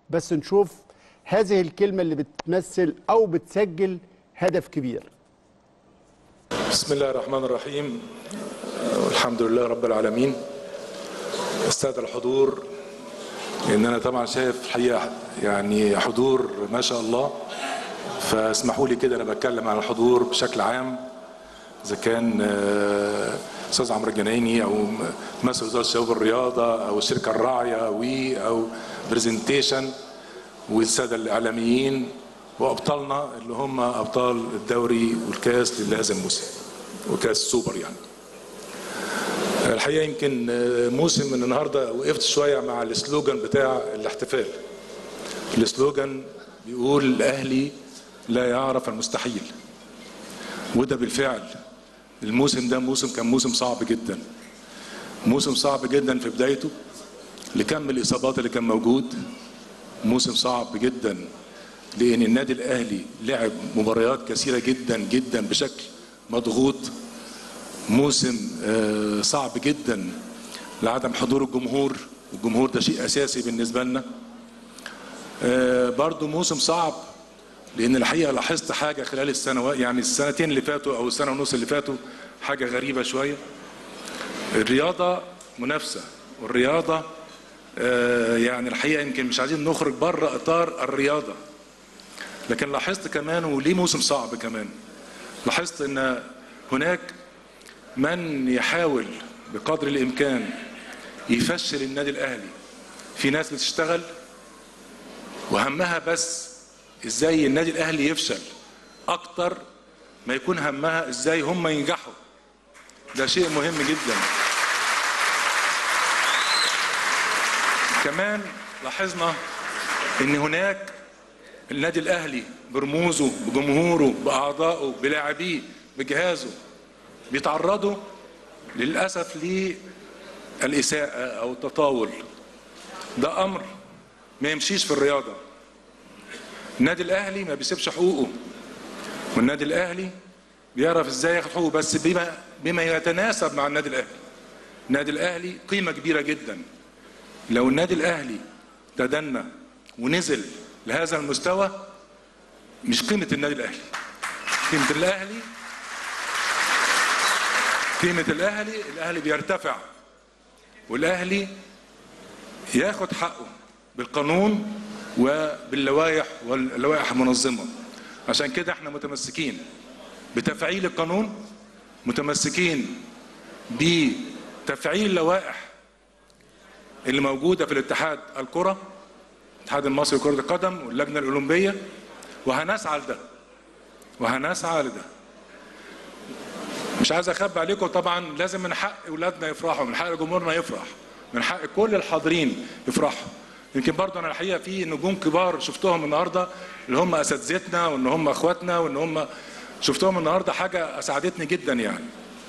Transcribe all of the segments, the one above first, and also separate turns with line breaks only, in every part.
بس نشوف هذه الكلمه اللي بتمثل او بتسجل هدف كبير
بسم الله الرحمن الرحيم والحمد لله رب العالمين السادة الحضور لأن أنا طبعا شايف الحقيقة يعني حضور ما شاء الله فاسمحوا لي كده أنا بتكلم عن الحضور بشكل عام إذا كان آه، أستاذ عمرو الجنايني أو ممثل وزارة الشباب والرياضة أو الشركة الراعية وي أو برزنتيشن والسادة الإعلاميين وأبطالنا اللي هم أبطال الدوري والكاس لهذا الموسم وكاس سوبر يعني الحقيقة يمكن موسم من النهاردة وقفت شوية مع السلوجان بتاع الاحتفال السلوجان بيقول الأهلي لا يعرف المستحيل وده بالفعل الموسم ده موسم كان موسم صعب جدا موسم صعب جدا في بدايته لكم الإصابات اللي كان موجود موسم صعب جدا لان النادي الاهلي لعب مباريات كثيره جدا جدا بشكل مضغوط موسم آه، صعب جدا لعدم حضور الجمهور الجمهور ده شيء اساسي بالنسبه لنا آه، برضو موسم صعب لان الحقيقه لاحظت حاجه خلال السنوات يعني السنتين اللي فاتوا او السنه ونص اللي فاتوا حاجه غريبه شويه الرياضه منافسه والرياضه آه، يعني الحقيقه يمكن مش عايزين نخرج بره اطار الرياضه لكن لاحظت كمان وليه موسم صعب كمان لاحظت ان هناك من يحاول بقدر الامكان يفشل النادي الاهلي في ناس بتشتغل وهمها بس ازاي النادي الاهلي يفشل اكتر ما يكون همها ازاي هم ينجحوا ده شيء مهم جدا كمان لاحظنا ان هناك النادي الاهلي برموزه بجمهوره باعضائه بلاعبيه بجهازه بيتعرضوا للاسف للاساءه او التطاول ده امر ما يمشيش في الرياضه النادي الاهلي ما بيسيبش حقوقه والنادي الاهلي بيعرف ازاي ياخد حقوقه بس بما بما يتناسب مع النادي الاهلي النادي الاهلي قيمه كبيره جدا لو النادي الاهلي تدنى ونزل لهذا المستوى مش قيمة النادي الأهلي قيمة الأهلي قيمة الأهلي الأهلي بيرتفع والأهلي ياخد حقه بالقانون وباللوائح واللوائح المنظمة عشان كده احنا متمسكين بتفعيل القانون متمسكين بتفعيل اللوائح اللي موجودة في الاتحاد الكرة الاتحاد المصري لكرة القدم واللجنة الأولمبية وهنسعى لده وهنسعى لده مش عايز اخبي عليكم طبعا لازم من حق اولادنا يفرحوا من حق جمهورنا يفرح من حق كل الحاضرين يفرحوا يمكن برضه انا الحقيقه في نجوم كبار شفتهم النهارده اللي هم اساتذتنا وان هم اخواتنا وان هم شفتهم النهارده حاجه اسعدتني جدا يعني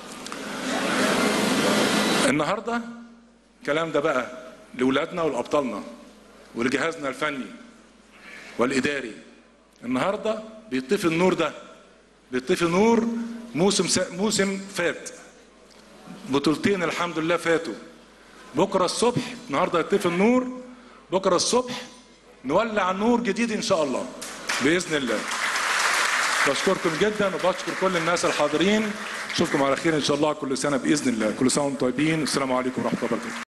النهارده الكلام ده بقى لاولادنا ولابطالنا ولجهازنا الفني والاداري النهارده بيطفي النور ده بيطفي نور موسم س... موسم فات بطولتين الحمد لله فاتوا بكره الصبح النهارده يطفي النور بكره الصبح نولع نور جديد ان شاء الله باذن الله بشكركم جدا وبشكر كل الناس الحاضرين اشوفكم على خير ان شاء الله كل سنه باذن الله كل سنه وانتم طيبين السلام عليكم ورحمه الله وبركاته